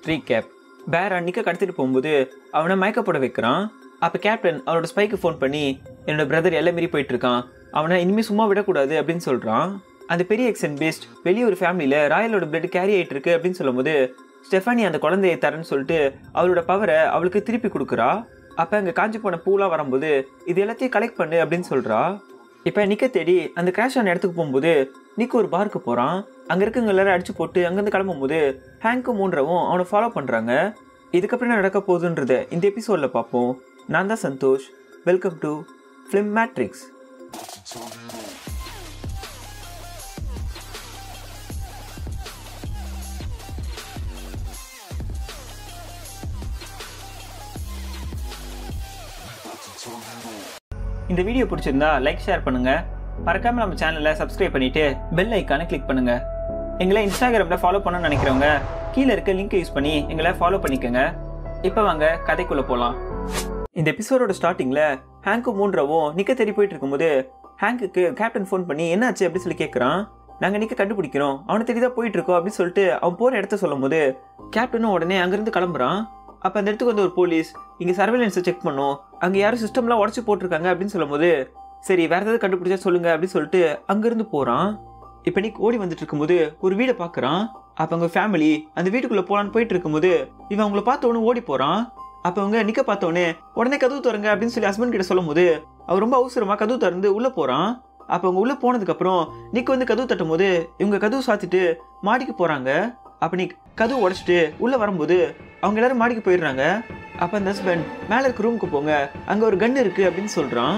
recap பேரா நிக்க கடத்திட்டு போகும்போது அவனை மயக்கப்பட வைக்கிறான் அப்போ கேப்டன் அவனோட ஸ்பைக்கு ஃபோன் பண்ணி என்னோட பிரதர் எல்லாம் மீறி போயிட்டு இருக்கான் அவனை இனிமேல் சும்மா விடக்கூடாது அப்படின்னு சொல்கிறான் அந்த பெரிய எக்ஸன் பேஸ்ட் வெளியே ஒரு ஃபேமிலியில் ராயலோட பிளட் கேரி ஆகிட்டு இருக்கு அப்படின்னு சொல்லும்போது ஸ்டெஃபானி அந்த குழந்தையை தரேன்னு சொல்லிட்டு அவளோட பவரை அவளுக்கு திருப்பி கொடுக்குறா அப்போ அங்கே காஞ்சி போன பூலாம் வரும்போது இது எல்லாத்தையும் கலெக்ட் பண்ணு அப்படின்னு சொல்கிறா இப்போ நிக்க தேடி அந்த கிராஷ் ஆன இடத்துக்கு போகும்போது நிக்கு ஒரு பாருக்கு போகிறான் அங்கே இருக்கவங்க எல்லாரும் அடிச்சு போட்டு அங்கேருந்து கிளம்பும்போது ஹேங்க்கு மூன்றவும் அவனை ஃபாலோ பண்ணுறாங்க இதுக்கப்புறம் என்ன நடக்க போகுதுன்றத இந்த எபிசோடில் பார்ப்போம் நான் தான் Santhosh welcome to Film Matrix இந்த வீடியோ பிடிச்சிருந்தா லைக் ஷேர் பண்ணுங்க மறக்காம நம்ம சேனலை சப்ஸ்கிரைப் பண்ணிட்டு பெல் ஐக்கானை கிளிக் பண்ணுங்க எங்களை இன்ஸ்டாகிராமில் ஃபாலோ பண்ணணும்னு நினைக்கிறவங்க கீழே இருக்க லிங்க் யூஸ் பண்ணி எங்களை ஃபாலோ பண்ணிக்கோங்க இப்போ வாங்க கதைக்குள்ளே போகலாம் இந்த எபிசோடோட ஸ்டார்டிங்கில் ஹேங்க்கு மூன்றவும் நிக்க தேடி போயிட்டு இருக்கும்போது ஹேங்குக்கு கேப்டன் ஃபோன் பண்ணி என்னாச்சு அப்படின்னு சொல்லி கேட்குறான் நாங்கள் நிக்க கண்டுபிடிக்கிறோம் அவனை தேடி தான் போயிட்டு இருக்கோம் அப்படின்னு சொல்லிட்டு அவன் போகிற இடத்த சொல்லும்போது கேப்டனும் உடனே அங்கேருந்து கிளம்புறான் அப்போ அந்த இடத்துக்கு வந்து ஒரு போலீஸ் இங்கே சர்வேலன்ஸை செக் பண்ணும் அங்கே யாரும் சிஸ்டம்லாம் உடச்சி போட்டிருக்காங்க அப்படின்னு சொல்லும்போது சரி வேற ஏதாவது கண்டுபிடிச்சா சொல்லுங்க அப்படின்னு சொல்லிட்டு அங்கேருந்து போகிறான் இப்போ நீ ஓடி வந்துட்டு இருக்கும்போது ஒரு வீடை பார்க்குறான் அப்போ அவங்க ஃபேமிலி அந்த வீட்டுக்குள்ளே போகலான்னு போயிட்டு இருக்கும்போது இவன் அவங்கள பார்த்த உடனே ஓடி போகிறான் அப்போ அவங்க நிக்க பார்த்த உடனே உடனே கதவு திறங்க அப்படின்னு சொல்லி ஹஸ்பண்ட் கிட்ட சொல்லும்போது அவர் ரொம்ப அவசரமாக கதவு திறந்து உள்ளே போகிறான் அப்போ அவங்க உள்ளே போனதுக்கப்புறம் நிக்க வந்து கதவு தட்டும் போது இவங்க கதவு சாத்திட்டு மாடிக்கு போகிறாங்க அப்போ நீ கதவு உடச்சிட்டு உள்ளே வரும்போது அவங்க எல்லாரும் மாடிக்கு போயிடுறாங்க அப்போ அந்த ஹஸ்பண்ட் மேலே இருக்க ரூமுக்கு போங்க அங்கே ஒரு கன் இருக்கு அப்படின்னு சொல்கிறான்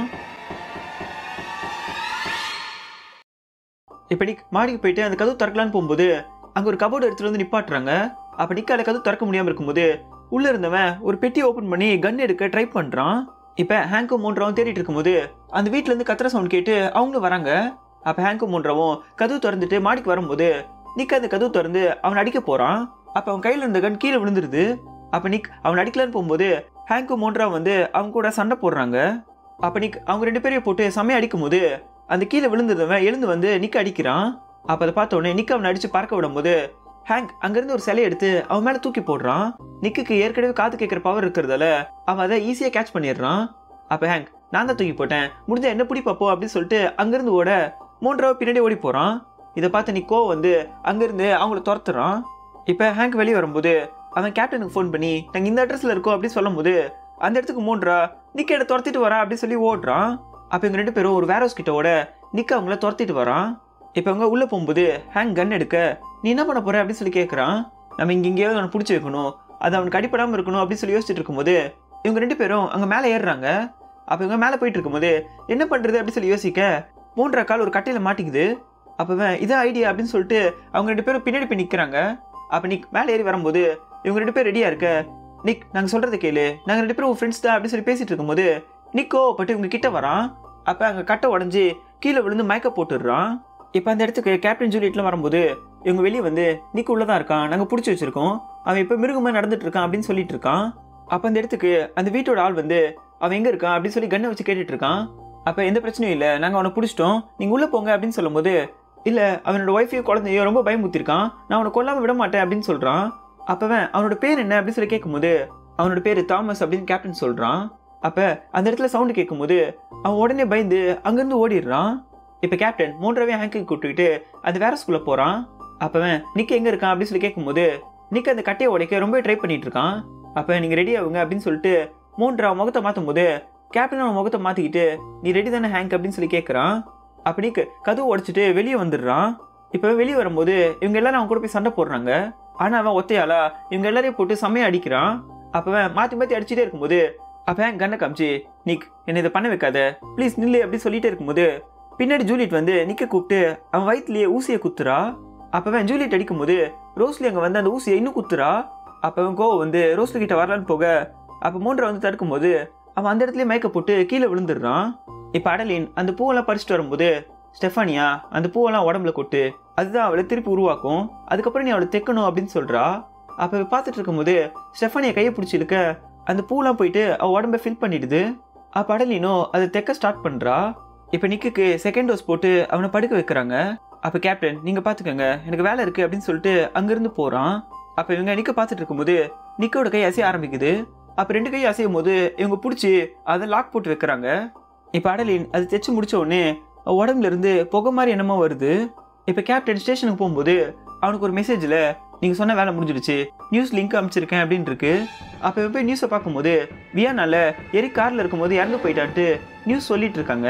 இப்படி மாடிக்கு போயிட்டு அந்த கதவு திறக்கலான்னு போகும்போது அங்கே ஒரு கபோர்டு எடுத்துட்டு வந்து நிப்பாட்டுறாங்க அப்போ நிக்க அந்த கதவு திறக்க முடியாமல் இருக்கும்போது உள்ளே இருந்தவன் ஒரு பெட்டி ஓப்பன் பண்ணி கன் எடுக்க ட்ரை பண்ணுறான் இப்போ ஹேங்கும் மூன்றவும் தேடிட்டு இருக்கும்போது அந்த வீட்டிலேருந்து கத்துற சவுண்ட் கேட்டு அவங்களும் வராங்க அப்போ ஹேங்கும் மூன்றவும் கதவு திறந்துட்டு மாடிக்கு வரும்போது நிக்க அந்த கதவு திறந்து அவன் அடிக்க போகிறான் அப்போ அவன் கையில் இருந்த கன் கீழே விழுந்துருது அப்போ நிக் அவன் அடிக்கலான்னு போகும்போது ஹேங்கு மூன்றா வந்து அவங்க கூட சண்டை போடுறாங்க அப்போ நிக் அவங்க ரெண்டு பேரையும் போட்டு செம்மையை அடிக்கும் போது அந்த கீழே விழுந்ததுவன் எழுந்து வந்து நிக்க அடிக்கிறான் அப்போ அதை பார்த்த உடனே நிக்க அவனை அடிச்சு பறக்க விடும்போது ஹேங்க் அங்கேருந்து ஒரு சிலையை எடுத்து அவன் மேலே தூக்கி போடுறான் நிக்குக்கு ஏற்கனவே காத்து கேட்குற பவர் இருக்கிறதால அவன் அதை ஈஸியாக கேட்ச் பண்ணிடுறான் அப்போ ஹேங்க் நான் தான் தூக்கி போட்டேன் முடிஞ்சா என்ன பிடி பார்ப்போம் அப்படின்னு சொல்லிட்டு அங்கேருந்து ஓட மூன்றாவது பின்னாடி ஓடி போகிறான் இதை பார்த்து நிக்கோ வந்து அங்கேருந்து அவங்கள துரத்துறான் இப்போ ஹேங்க் வெளியே வரும்போது அவன் கேப்டனுக்கு ஃபோன் பண்ணி நாங்கள் இந்த அட்ரஸில் இருக்கோம் அப்படின்னு சொல்லும்போது அந்த இடத்துக்கு மூன்றா நிக்க என்னை துரத்திட்டு வரா அப்படின்னு சொல்லி ஓடுறான் அப்போ இவங்க ரெண்டு பேரும் ஒரு வேரோஸ் கிட்ட ஓட நிக்க அவங்கள துரத்திட்டு வரான் இப்போ அவங்க உள்ளே போகும்போது ஹேங் கன் எடுக்க நீ என்ன பண்ண போற அப்படின்னு சொல்லி கேட்குறான் நம்ம இங்கே எங்கேயாவது அவனை பிடிச்சி வைக்கணும் அது அவனுக்கு அடிப்படாமல் இருக்கணும் அப்படின்னு சொல்லி யோசிச்சுட்டு இருக்கும்போது இவங்க ரெண்டு பேரும் அங்கே மேலே ஏறுறாங்க அப்போ இவங்க மேலே போயிட்டு இருக்கும்போது என்ன பண்ணுறது அப்படின்னு சொல்லி யோசிக்க மூன்றரை கால் ஒரு கட்டையில் மாட்டிக்குது அப்போ இதான் ஐடியா அப்படின்னு சொல்லிட்டு அவங்க ரெண்டு பேரும் பின்னாடி போய் நிற்கிறாங்க அப்போ நிக் மேலே ஏறி வரும்போது இவங்க ரெண்டு பேரும் ரெடியாக இருக்க நிக் நாங்கள் சொல்கிறத கேளு நாங்கள் ரெண்டு பேரும் ஃப்ரெண்ட்ஸ் தான் அப்படின்னு சொல்லி பேசிட்டு இருக்கும்போது நிக்கோ பட்டு இவங்க கிட்ட வரான் அப்போ அங்கே கட்டை உடஞ்சி கீழே விழுந்து மயக்க போட்டுடுறான் இப்போ அந்த இடத்துக்கு கேப்டன் ஜூலியட்லாம் வரும்போது இவங்க வெளியே வந்து நிக்கு உள்ளே தான் இருக்கான் நாங்கள் பிடிச்சி வச்சிருக்கோம் அவன் இப்போ மிருகமாக நடந்துட்டு இருக்கான் அப்படின்னு சொல்லிட்டு இருக்கான் அப்போ அந்த இடத்துக்கு அந்த வீட்டோட ஆள் வந்து அவன் எங்கே இருக்கான் அப்படின்னு சொல்லி கண்ணை வச்சு கேட்டுட்டு இருக்கான் அப்போ எந்த பிரச்சனையும் இல்லை நாங்கள் அவனை பிடிச்சிட்டோம் நீங்கள் உள்ளே போங்க அப்படின்னு சொல்லும்போது இல்லை அவனோட ஒய்ஃபையோ குழந்தையோ ரொம்ப பயமுத்திருக்கான் நான் அவனை கொல்லாமல் விட மாட்டேன் அப்படின்னு சொல்கிறான் அப்போவன் அவனோட பேர் என்ன அப்படின்னு சொல்லி கேட்கும்போது அவனோட பேர் தாமஸ் அப்படின்னு கேப்டன் சொல்கிறான் அப்போ அந்த இடத்துல சவுண்டு கேட்கும்போது அவன் உடனே பயந்து அங்கேருந்து ஓடிடுறான் இப்போ கேப்டன் மூன்றவே ஹேங்க்கு கூப்பிட்டுக்கிட்டு அந்த வேற ஸ்கூல்ல போகிறான் அப்போவன் நிக்க எங்கே இருக்கான் அப்படின்னு சொல்லி கேட்கும்போது நிக்க அந்த கட்டையை உடைக்க ரொம்ப ட்ரை பண்ணிட்டு இருக்கான் அப்போ நீங்கள் ரெடி ஆகுங்க அப்படின்னு சொல்லிட்டு மூன்றா முகத்தை மாற்றும் போது கேப்டன் அவன் முகத்தை மாற்றிக்கிட்டு நீ ரெடி தானே ஹேங்க் அப்படின்னு சொல்லி கேட்குறான் அப்படி கதவு உடைச்சிட்டு வெளியே வந்துடுறான் இப்போ வெளியே வரும்போது இவங்க எல்லாரும் அவன் கூட போய் சண்டை போடுறாங்க ஆனால் அவன் ஒத்தையாளா இவங்க எல்லாரையும் போட்டு செம்மையை அடிக்கிறான் அப்போ அவன் மாற்றி மாற்றி அடிச்சுட்டே இருக்கும்போது அப்போ என் கண்ணை காமிச்சு நிக் என்னை இதை பண்ண வைக்காத ப்ளீஸ் நில்லு அப்படி சொல்லிட்டே இருக்கும்போது பின்னாடி ஜூலியட் வந்து நிக்க கூப்பிட்டு அவன் வயிற்றுலேயே ஊசியை குத்துறா அப்போ அவன் ஜூலியட் அடிக்கும்போது ரோஸ்லி அங்கே வந்து அந்த ஊசியை இன்னும் குத்துறா அப்போ அவன் கோவம் வந்து ரோஸ்லி கிட்ட வரலான்னு போக அப்போ மூன்றை வந்து தடுக்கும்போது அவன் அந்த இடத்துலயே மயக்க போட்டு கீழே விழுந்துடுறான் இப்போ அடலின் அந்த பூவெல்லாம் பறிச்சுட்டு வரும்போது ஸ்டெஃபானியா அந்த பூவெல்லாம் உடம்புல கொட்டு அதுதான் அவளை திருப்பி உருவாக்கும் அதுக்கப்புறம் நீ அவளை தைக்கணும் அப்படின்னு சொல்றா அப்போ பார்த்துட்டு இருக்கும்போது ஸ்டெஃபானியா கையை பிடிச்சி இழுக்க அந்த பூலாம் போயிட்டு அவ உடம்ப ஃபில் பண்ணிடுது அப்போ அடலினோ அதை தைக்க ஸ்டார்ட் பண்ணுறா இப்போ நிக்குக்கு செகண்ட் டோஸ் போட்டு அவனை படுக்க வைக்கிறாங்க அப்போ கேப்டன் நீங்கள் பார்த்துக்கோங்க எனக்கு வேலை இருக்குது அப்படின்னு சொல்லிட்டு அங்கேருந்து போகிறான் அப்ப இவங்க நிக்க பார்த்துட்டு இருக்கும்போது நிக்கோட கை அசைய ஆரம்பிக்குது அப்ப ரெண்டு கை அசையும் போது இவங்க பிடிச்சி அதை லாக் போட்டு வைக்கிறாங்க இப்ப அடலின் அது தைச்சு முடிச்ச உடனே அவ உடம்புல இருந்து புகை மாதிரி என்னமோ வருது இப்ப கேப்டன் ஸ்டேஷனுக்கு போகும்போது அவனுக்கு ஒரு மெசேஜ்ல நீங்க சொன்ன வேலை முடிஞ்சிடுச்சு நியூஸ் லிங்க் அனுப்பிச்சிருக்கேன் அப்படின்னு இருக்கு அப்ப இவன் போய் நியூஸை பார்க்கும்போது வியானால எரி கார்ல இருக்கும்போது இறந்து போயிட்டான்ட்டு நியூஸ் சொல்லிட்டு இருக்காங்க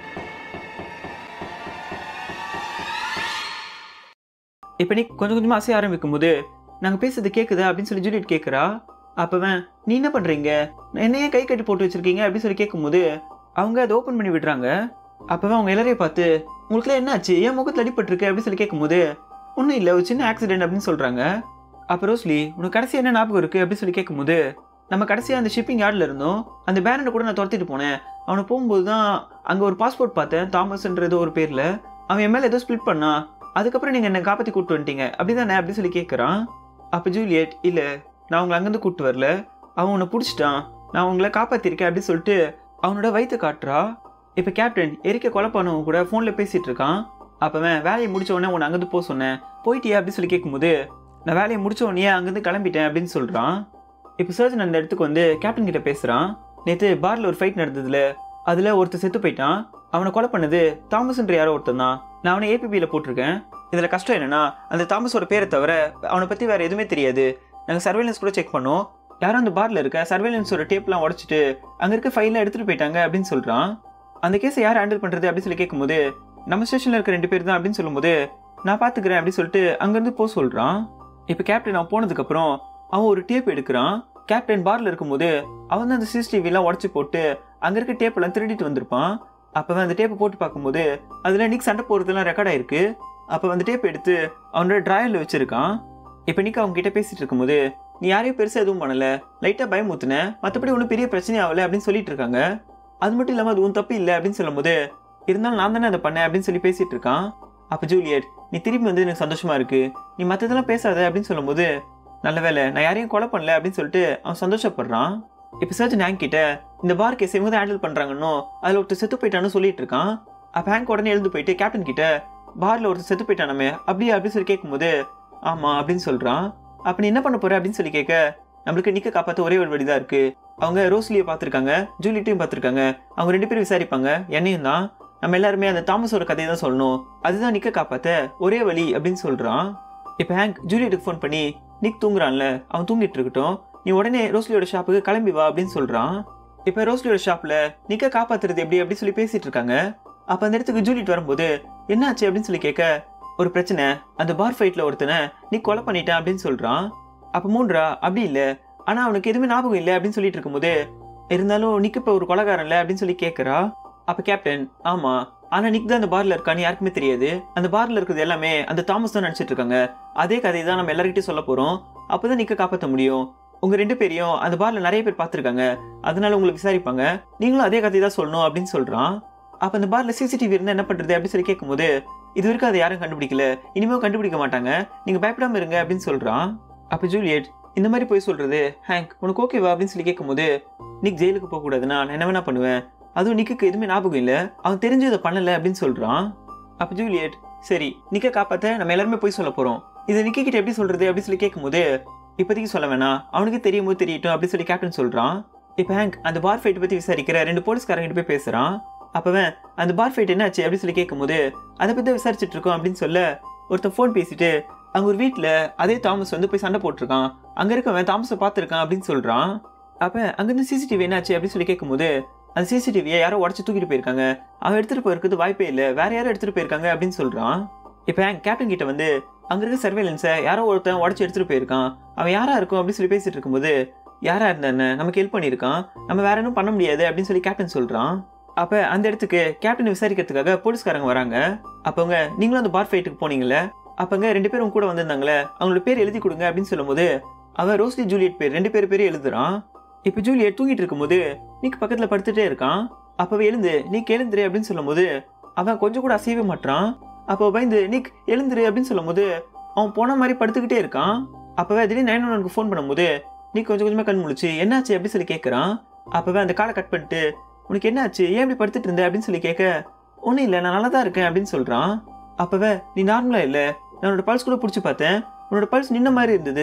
இப்போ நீ கொஞ்சம் கொஞ்சமாக அசைய ஆரம்பிக்கும் போது நாங்கள் பேசுறது கேட்குதா அப்படின்னு சொல்லி ஜூலியட் கேட்குறா அப்போவன் நீ என்ன பண்ணுறீங்க என்னையே கை கட்டி போட்டு வச்சிருக்கீங்க அப்படின்னு சொல்லி கேட்கும்போது அவங்க அதை ஓப்பன் பண்ணி விடுறாங்க அப்போவே அவங்க எல்லாரையும் பார்த்து உங்களுக்குலாம் என்ன ஆச்சு ஏன் முகத்தில் அடிபட்டிருக்கு அப்படின்னு சொல்லி கேட்கும்போது ஒன்றும் இல்லை ஒரு சின்ன ஆக்சிடென்ட் அப்படின்னு சொல்கிறாங்க அப்போ ரோஸ்லி உனக்கு கடைசி என்ன ஞாபகம் இருக்குது அப்படின்னு சொல்லி கேட்கும்போது நம்ம கடைசியாக அந்த ஷிப்பிங் யார்டில் இருந்தோம் அந்த பேரனை கூட நான் துரத்திட்டு போனேன் அவனை போகும்போது தான் அங்கே ஒரு பாஸ்போர்ட் பார்த்தேன் தாமஸ்ன்றது ஒரு பேரில் அவன் என் மேலே ஏதோ ஸ்ப்ளிட் பண்ணான் அதுக்கப்புறம் நீங்கள் என்னை காப்பாற்றி கூப்பிட்டு வந்துட்டீங்க அப்படி தானே அப்படின்னு சொல்லி கேட்குறான் அப்போ ஜூலியட் இல்லை நான் உங்களை அங்கேருந்து கூப்பிட்டு வரல அவன் உன்னை பிடிச்சிட்டான் நான் உங்களை காப்பாற்றிருக்கேன் அப்படின்னு சொல்லிட்டு அவனோட வயிற்று காட்டுறா இப்போ கேப்டன் எரிக்க கொலை பண்ணவங்க கூட ஃபோனில் பேசிகிட்டு இருக்கான் அப்போவன் வேலையை முடிச்ச உடனே உன்னை அங்கேருந்து போக சொன்னேன் போயிட்டியா அப்படின்னு சொல்லி கேட்கும்போது நான் வேலையை முடிச்ச உடனே அங்கேருந்து கிளம்பிட்டேன் அப்படின்னு சொல்கிறான் இப்போ சர்ஜன் அந்த இடத்துக்கு வந்து கேப்டன் கிட்ட பேசுகிறான் நேற்று பாரில் ஒரு ஃபைட் நடந்ததுல அதில் ஒருத்தர் செத்து போயிட்டான் அவனை கொலை பண்ணது தாமஸ்ன்ற யாரோ ஒருத்தன் தான் நான் அவனை ஏபிபியில் போட்டிருக்கேன் இதில் கஷ்டம் என்னன்னா அந்த தாமஸோட பேரை தவிர அவனை பற்றி வேறு எதுவுமே தெரியாது நாங்கள் சர்வேலன்ஸ் கூட செக் பண்ணோம் யாரும் அந்த பாரில் இருக்க சர்வேலன்ஸோட டேப்லாம் உடச்சிட்டு அங்கே இருக்க ஃபைல்லாம் எடுத்துகிட்டு போயிட்டாங்க அப்படின்னு சொல்கிறான் அந்த கேஸை யார் ஹேண்டில் பண்ணுறது அப்படின்னு சொல்லி கேட்கும்போது நம்ம ஸ்டேஷனில் இருக்க ரெண்டு பேர் தான் அப்படின்னு சொல்லும்போது நான் பார்த்துக்கிறேன் அப்படின்னு சொல்லிட்டு அங்கேருந்து போக சொல்கிறான் இப்போ கேப்டன் அவன் போனதுக்கப்புறம் அவன் ஒரு டேப் எடுக்கிறான் கேப்டன் பார்ல இருக்கும்போது அவன் தான் அந்த சிசிடிவிலாம் உடச்சி போட்டு அங்கே இருக்க டேப்பெல்லாம் திருடிட்டு வந்திருப்பான் அப்போ அந்த டேப்பை போட்டு பார்க்கும்போது அதில் நிக் சண்டை போகிறதுலாம் ரெக்கார்ட் ஆயிருக்கு அப்போ அந்த டேப் எடுத்து அவனோட ட்ராயரில் வச்சிருக்கான் இப்போ நிக் அவங்க கிட்ட பேசிட்டு இருக்கும்போது நீ யாரையும் பெருசாக எதுவும் பண்ணல லைட்டாக பயமுத்துன மற்றபடி ஒன்றும் பெரிய பிரச்சனை ஆகல அப்படின்னு சொல்லிட்டு இருக்காங்க அது மட்டும் இல்லாமல் அது உன் தப்பு இல்லை அப்படின்னு சொல்லும்போது இருந்தாலும் நான் தானே அதை பண்ணேன் அப்படின்னு சொல்லி பேசிட்டு இருக்கான் அப்போ ஜூலியட் நீ திரும்பி வந்து எனக்கு சந்தோஷமா இருக்கு நீ மற்றதெல்லாம் பேசாத அப்படின்னு சொல்லும்போது நல்ல வேலை நான் யாரையும் கொலை பண்ணல அப்படின்னு சொல்லிட்டு அவன் சந்தோஷப்படுறான் இப்போ சர்ஜன் ஹேங்க் கிட்ட இந்த பார் கேஸ் இவங்க தான் ஹேண்டில் பண்ணுறாங்கன்னு அதில் ஒருத்தர் செத்து போயிட்டான்னு சொல்லிட்டு இருக்கான் அப்போ ஹேங்க் உடனே எழுந்து போயிட்டு கேப்டன் கிட்ட பாரில் ஒருத்தர் செத்து போயிட்டானமே அப்படியா அப்படின்னு சொல்லி கேட்கும்போது ஆமாம் அப்படின்னு சொல்கிறான் அப்போ நீ என்ன பண்ண போற அப்படின்னு சொல்லி கேட்க நம்மளுக்கு நிக்க காப்பாற்ற ஒரே ஒரு வழிதான் இருக்கு அவங்க ரோஸ்லியை பார்த்துருக்காங்க ஜூலிட்டையும் பார்த்துருக்காங்க அவங்க ரெண்டு பேரும் விசாரிப்பாங்க என்னையும் தான் நம்ம எல்லாருமே அந்த தாமஸோட கதையை தான் சொல்லணும் அதுதான் நிக்க காப்பாத்த ஒரே வழி அப்படின்னு சொல்றான் இப்போ ஹேங்க் ஜூலியட்டுக்கு ஃபோன் பண்ணி நிக் தூங்குறான்ல அவன் தூங்கிட்டு இருக்கட்டும் நீ உடனே ரோஸ்லியோட ஷாப்புக்கு கிளம்பி வா அப்படின்னு சொல்றான் இப்போ ரோஸ்லியோட ஷாப்ல நிக்க காப்பாத்துறது எப்படி அப்படி சொல்லி பேசிட்டு இருக்காங்க அப்ப அந்த இடத்துக்கு ஜூலிட் வரும்போது என்னாச்சு அப்படின்னு சொல்லி கேட்க ஒரு பிரச்சனை அந்த பார் ஃபைட்ல ஒருத்தனை நீ கொலை பண்ணிட்டான் அப்படின்னு சொல்றான் அப்ப மூன்றா அப்படி இல்ல ஆனா அவனுக்கு எதுவுமே ஞாபகம் இல்லை அப்படின்னு சொல்லிட்டு இருக்கும்போது இருந்தாலும் நிக் இப்ப ஒரு கொலகாரன் இல்ல அப்படின்னு சொல்லி கேட்கறா அப்ப கேப்டன் ஆமா ஆனா நிக் தான் அந்த பார்ல இருக்கான்னு யாருக்குமே தெரியாது அந்த பார்ல இருக்கிறது எல்லாமே அந்த தாமஸ் தான் நினைச்சிட்டு இருக்காங்க அதே கதையை தான் நம்ம எல்லார்கிட்டயும் சொல்ல போறோம் அப்பதான் நிக்க காப்பாற்ற முடியும் உங்க ரெண்டு பேரையும் அந்த பார்ல நிறைய பேர் பார்த்திருக்காங்க அதனால உங்களை விசாரிப்பாங்க நீங்களும் அதே கதையை தான் சொல்லணும் அப்படின்னு சொல்றான் அப்ப அந்த பார்ல சிசிடிவி இருந்தா என்ன பண்றது அப்படின்னு சொல்லி கேட்கும்போது இது வரைக்கும் அதை யாரும் கண்டுபிடிக்கல இனிமேல் கண்டுபிடிக்க மாட்டாங்க நீங்க பயப்படாம இருங்க அப்படின்னு சொல்றான் அப்ப ஜூலியட் இந்த மாதிரி போய் சொல்றது ஹேங்க் உனக்கு ஓகேவா அப்படின்னு சொல்லி கேட்கும்போது நிக் ஜெயிலுக்கு போக கூடாதுன்னா நான் என்ன வேணா பண்ணுவேன் அதுவும் நிக்குக்கு எதுவுமே ஞாபகம் இல்லை அவன் தெரிஞ்சு இதை பண்ணல அப்படின்னு சொல்றான் அப்ப ஜூலியட் சரி நிக்க காப்பாத்த நம்ம எல்லாருமே போய் சொல்ல போறோம் இதை நிக்கி கிட்ட எப்படி சொல்றது அப்படின்னு சொல்லி கேட்கும்போது இப்போதைக்கு சொல்ல வேணாம் அவனுக்கு தெரியும் போது தெரியட்டும் அப்படின்னு சொல்லி கேப்டன் சொல்றான் இப்போ ஹேங்க் அந்த பார் ஃபைட் பத்தி விசாரிக்கிற ரெண்டு போலீஸ்காரங்க போய் பேசுறான் அப்பவன் அந்த பார் ஃபைட் என்னாச்சு அப்படின்னு சொல்லி கேட்கும்போது அதை பத்தி தான் விசாரிச்சுட்டு இருக்கோம் அப்படின்னு சொல்ல ஒருத்தன் ஃபோன் பேசிட்டு அங்க ஒரு வீட்டில் அதே தாமஸ் வந்து போய் சண்டை போட்டிருக்கான் அங்க இருக்கவன் தாமஸை பார்த்துருக்கான் அப்படின்னு சொல்றான் அப்ப அங்கிருந்து சிசிடிவி என்னாச்சு அப்படின்னு சொல்லி கேட்கும்போது அந்த சிசிடிவியை யாரோ உடச்சு தூக்கிட்டு போயிருக்காங்க அவன் எடுத்துட்டு போயிருக்கிறது வாய்ப்பே இல்லை வேற யாரும் எடுத்துட்டு போயிருக்காங்க அப்படின்னு சொல்றான் இப்போ கேப்டன் கிட்ட வந்து அங்க இருக்க சர்வேலன்ஸை யாரோ ஒருத்தன் உடச்சு எடுத்துட்டு போயிருக்கான் அவன் யாரா இருக்கும் அப்படின்னு சொல்லி பேசிட்டு இருக்கும்போது யாரா இருந்தா என்ன நமக்கு ஹெல்ப் பண்ணியிருக்கான் நம்ம வேற எதுவும் பண்ண முடியாது அப்படின்னு சொல்லி கேப்டன் சொல்றான் அப்ப அந்த இடத்துக்கு கேப்டன் விசாரிக்கிறதுக்காக போலீஸ்காரங்க வராங்க அப்பவங்க நீங்களும் அந்த பார் ஃபைட்டுக்கு போனீங்கல்ல அப்பங்க ரெண்டு பேரும் கூட வந்திருந்தாங்களே அவங்களோட பேர் எழுதி கொடுங்க அப்படின்னு சொல்லும்போது அவன் ரோஸ்லி ஜூலியட் பேர் ரெண்டு பேர் பேரும் எழுதுறான் இப்போ ஜூலியட் தூங்கிட்டு இருக்கும்போது நிக் பக்கத்துல படுத்துட்டே இருக்கான் அப்பவே எழுந்து நீக் எழுந்துரு அப்படின்னு சொல்லும்போது அவன் கொஞ்சம் கூட அசையவே மாட்டான் அப்போ பயந்து நிக் எழுந்துரு அப்படின்னு சொல்லும்போது அவன் போன மாதிரி படுத்துக்கிட்டே இருக்கான் அப்பவே திடீர்னு நைன் ஒனுக்கு ஃபோன் பண்ணும்போது நீ கொஞ்சம் கொஞ்சமா கண் முழிச்சு என்னாச்சு அப்படின்னு சொல்லி கேட்கறான் அப்பவே அந்த காலை கட் பண்ணிட்டு உனக்கு என்னாச்சு ஏன் இப்படி படுத்துட்டு இருந்த அப்படின்னு சொல்லி கேட்க ஒன்றும் இல்லை நான் நல்லா தான் இருக்கேன் அப்படின்னு சொல்றான் அப்பவே நீ நார்மலா இல்லை நான் உன்னோட பல்ஸ் கூட பிடிச்சி பார்த்தேன் உன்னோட பல்ஸ் நின்ன மாதிரி இருந்தது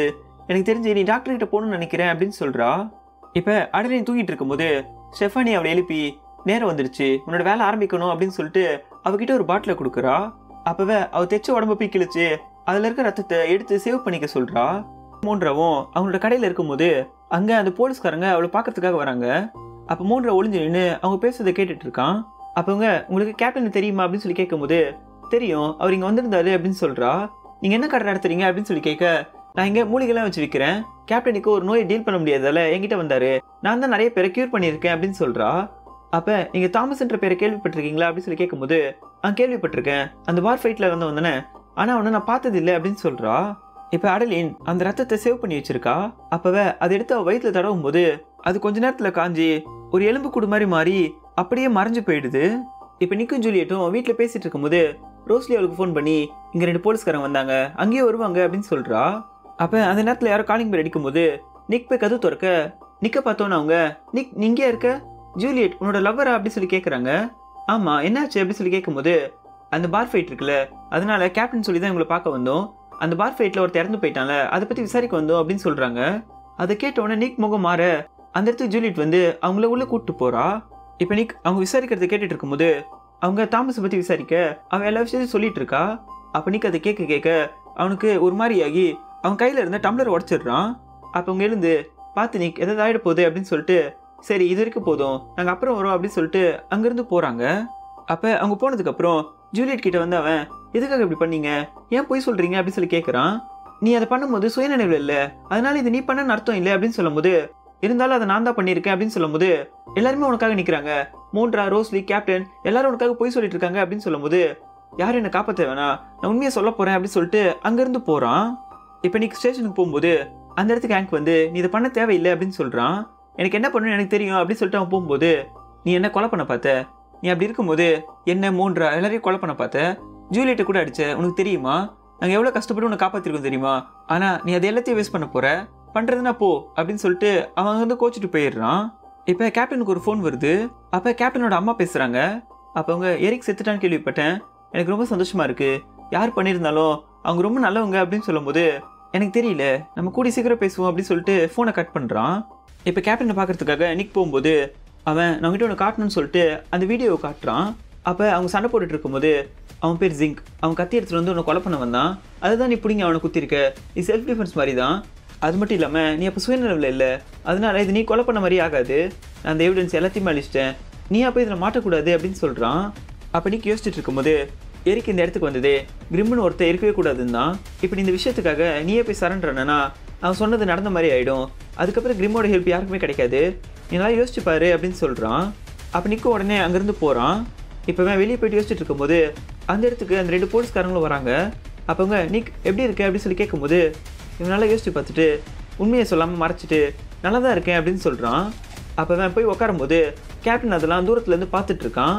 எனக்கு தெரிஞ்சு நீ டாக்டர் கிட்ட போகணும்னு நினைக்கிறேன் அப்படின்னு சொல்றா இப்ப அடலின் தூங்கிட்டு இருக்கும்போது ஸ்டெஃபானி அவளை எழுப்பி நேரம் வந்துருச்சு உன்னோட வேலை ஆரம்பிக்கணும் அப்படின்னு சொல்லிட்டு அவகிட்ட ஒரு பாட்டில கொடுக்குறா அப்பவே அவ தைச்ச உடம்ப போய் கிழிச்சு அதுல இருக்க ரத்தத்தை எடுத்து சேவ் பண்ணிக்க சொல்றா மூன்றவும் அவங்களோட கடையில இருக்கும்போது அங்க அந்த போலீஸ்காரங்க அவளை பார்க்கறதுக்காக வராங்க அப்ப மூன்ற ஒளிஞ்சு நின்று அவங்க பேசுறதை கேட்டுட்டு இருக்கான் அப்பவங்க உங்களுக்கு கேப்டன் தெரியுமா அப்படின்னு சொல்லி கேட்கும்போது தெரியும் அவர் இங்க வந்திருந்தாரு அப்படின்னு சொல்றா நீங்க என்ன கடை நடத்துறீங்க அப்படின்னு சொல்லி கேட்க நான் இங்க மூலிகைலாம் வச்சு விற்கிறேன் கேப்டனுக்கு ஒரு நோயை டீல் பண்ண முடியாதால என்கிட்ட வந்தாரு நான் தான் நிறைய பேரை கியூர் பண்ணியிருக்கேன் அப்படின்னு சொல்றா அப்ப நீங்க தாமஸ்ன்ற பேரை கேள்விப்பட்டிருக்கீங்களா அப்படின்னு சொல்லி கேட்கும்போது நான் கேள்விப்பட்டிருக்கேன் அந்த வார் ஃபைட்ல வந்து வந்தனே ஆனா அவனை நான் பார்த்தது இல்லை அப்படின்னு சொல்றா இப்ப அடலின் அந்த ரத்தத்தை சேவ் பண்ணி வச்சிருக்கா அப்பவே அதை எடுத்து அவ வயிற்றுல தடவும் போது அது கொஞ்ச நேரத்துல காஞ்சி ஒரு எலும்பு கூடு மாதிரி மாறி அப்படியே மறைஞ்சு போயிடுது இப்ப நிக்கும் ஜூலியட்டும் வீட்டுல பேசிட்டு இருக்கும்போது ரோஸ்லி அவளுக்கு ஃபோன் பண்ணி இங்க ரெண்டு போலீஸ்காரங்க வந்தாங்க அங்கேயே வருவாங்க அப்படின்னு சொல்றா அப்ப அந்த நேரத்துல யாரோ காலிங் பெல் அடிக்கும்போது நிக் போய் கதவு திறக்க நிக்க பார்த்தோன்னு அவங்க நிக் நீங்க இருக்க ஜூலியட் உன்னோட லவ்வரா அப்படின்னு சொல்லி கேக்குறாங்க ஆமா என்னாச்சு அப்படின்னு சொல்லி கேட்கும்போது அந்த பார் ஃபைட் இருக்குல்ல அதனால கேப்டன் சொல்லி தான் உங்களை பார்க்க வந்தோம் அந்த பார் ஃபைட்ல ஒருத்தர் இறந்து போயிட்டான்ல அதை பத்தி விசாரிக்க வந்தோம் அப்படின்னு சொல்றாங்க அதை கேட்ட உடனே நிக் முகம் மாற அந்த இடத்துக்கு ஜூலியட் வந்து அவங்கள உள்ள கூப்பிட்டு போறா இப்போ நிக் அவங்க விசாரிக்கிறத கேட்டுட்டு இருக்கும்போது அவங்க தாமஸை பத்தி விசாரிக்க அவன் எல்லா விஷயத்தையும் சொல்லிட்டு இருக்கா அப்ப நிக் அதை கேட்க கேட்க அவனுக்கு ஒரு மாதிரி ஆகி அவன் கையில இருந்த டம்ளர் உடச்சிடுறான் அப்ப அவங்க எழுந்து பார்த்து நிக் எதாவது ஆயிட போகுது அப்படின்னு சொல்லிட்டு சரி இது வரைக்கும் போதும் நாங்க அப்புறம் வரோம் அப்படின்னு சொல்லிட்டு அங்கிருந்து போறாங்க அப்ப அவங்க போனதுக்கு அப்புறம் ஜூலியட் கிட்ட வந்து அவன் எதுக்காக இப்படி பண்ணீங்க ஏன் போய் சொல்றீங்க அப்படின்னு சொல்லி கேட்கறான் நீ அதை பண்ணும்போது சுயநினைவு இல்ல அதனால இது நீ பண்ணன்னு அர்த்தம் இல்லை அப்படின்னு சொல்லும்போது இருந்தாலும் அதை நான் தான் பண்ணியிருக்கேன் அப்படின்னு சொல்லும்போது எல்லாருமே உனக்காக நிக்கிறாங்க மூன்றா ரோஸ்லி கேப்டன் எல்லாரும் உனக்காக போய் சொல்லிட்டு இருக்காங்க அப்படின்னு சொல்லும்போது யாரும் என்னை காப்பாற்ற வேணாம் நான் உண்மையை சொல்ல போறேன் அப்படின்னு சொல்லிட்டு அங்கிருந்து போறான் இப்போ நீ ஸ்டேஷனுக்கு போகும்போது அந்த இடத்துக்கு ஹேங்க் வந்து நீ இதை பண்ண தேவையில்லை அப்படின்னு சொல்றான் எனக்கு என்ன பண்ணணும்னு எனக்கு தெரியும் அப்படின்னு சொல்லிட்டு அவன் போகும்போது நீ என்ன கொலை பண்ண பார்த்த நீ அப்படி இருக்கும்போது என்ன மூன்றா எல்லாரையும் கொலை பண்ண பார்த்த ஜூலியட்டை கூட அடிச்ச உனக்கு தெரியுமா நாங்கள் எவ்வளோ கஷ்டப்பட்டு உன்னை காப்பாற்றிருக்கோம் தெரியுமா ஆனால் நீ அதை எல்லாத்தையும் வேஸ்ட் பண்ண போற பண்ணுறதுனா போ அப்படின்னு சொல்லிட்டு அவன் வந்து கோச்சிட்டு போயிடுறான் இப்போ கேப்டனுக்கு ஒரு ஃபோன் வருது அப்போ கேப்டனோட அம்மா பேசுகிறாங்க அப்போ அவங்க எரிக் செத்துட்டான்னு கேள்விப்பட்டேன் எனக்கு ரொம்ப சந்தோஷமா இருக்கு யார் பண்ணியிருந்தாலும் அவங்க ரொம்ப நல்லவங்க அப்படின்னு சொல்லும்போது எனக்கு தெரியல நம்ம கூடி சீக்கிரம் பேசுவோம் அப்படின்னு சொல்லிட்டு ஃபோனை கட் பண்ணுறான் இப்போ கேப்டனை பார்க்கறதுக்காக நிக் போகும்போது அவன் நான் கிட்ட ஒன்று காட்டணும்னு சொல்லிட்டு அந்த வீடியோவை காட்டுறான் அப்போ அவங்க சண்டை போட்டுட்டு இருக்கும்போது அவன் பேர் ஜிங்க் அவன் கத்தி எடுத்துட்டு வந்து உன்னை கொலை பண்ண வந்தான் அதுதான் நீ பிடிங்க அவனை குத்திருக்க நீ செல்ஃப் டிஃபென்ஸ் மாதிரி தான் அது மட்டும் இல்லாமல் நீ அப்போ சுயநிலவில் இல்லை அதனால இது நீ கொலை பண்ண மாதிரி ஆகாது நான் அந்த எவிடன்ஸ் எல்லாத்தையுமே அழிச்சிட்டேன் நீ அப்போ இதில் மாட்டக்கூடாது அப்படின்னு சொல்கிறான் அப்போ நீ யோசிச்சுட்டு இருக்கும்போது எரிக்கு இந்த இடத்துக்கு வந்ததே கிரிம்னு ஒருத்தர் இருக்கவே கூடாதுன்னு தான் இப்போ நீ இந்த விஷயத்துக்காக நீயே போய் சரண்டர் ஆனா அவன் சொன்னது நடந்த மாதிரி ஆகிடும் அதுக்கப்புறம் கிரிம்மோட ஹெல்ப் யாருக்குமே கிடைக்காது நீ நல்லா யோசிச்சு பாரு அப்படின்னு சொல்கிறான் அப்போ நிற்க உடனே அங்கேருந்து போகிறான் இப்போ அவன் வெளியே போயிட்டு யோசிச்சுட்டு இருக்கும்போது அந்த இடத்துக்கு அந்த ரெண்டு போலீஸ்காரங்களும் வராங்க அப்போ அவங்க நிக் எப்படி இருக்க அப்படின்னு சொல்லி கேட்கும்போது இவன் நல்லா யோசிச்சு பார்த்துட்டு உண்மையை சொல்லாமல் மறைச்சிட்டு நல்லா தான் இருக்கேன் அப்படின்னு சொல்கிறான் அப்போ அவன் போய் உட்காரும்போது கேப்டன் அதெல்லாம் தூரத்துலேருந்து பார்த்துட்டு இருக்கான்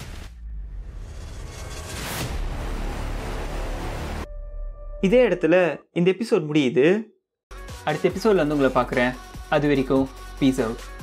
இதே இடத்துல இந்த எபிசோட் முடியுது அடுத்த எபிசோடில் வந்து உங்களை பார்க்குறேன் அது வரைக்கும் பீஸ் அவுட்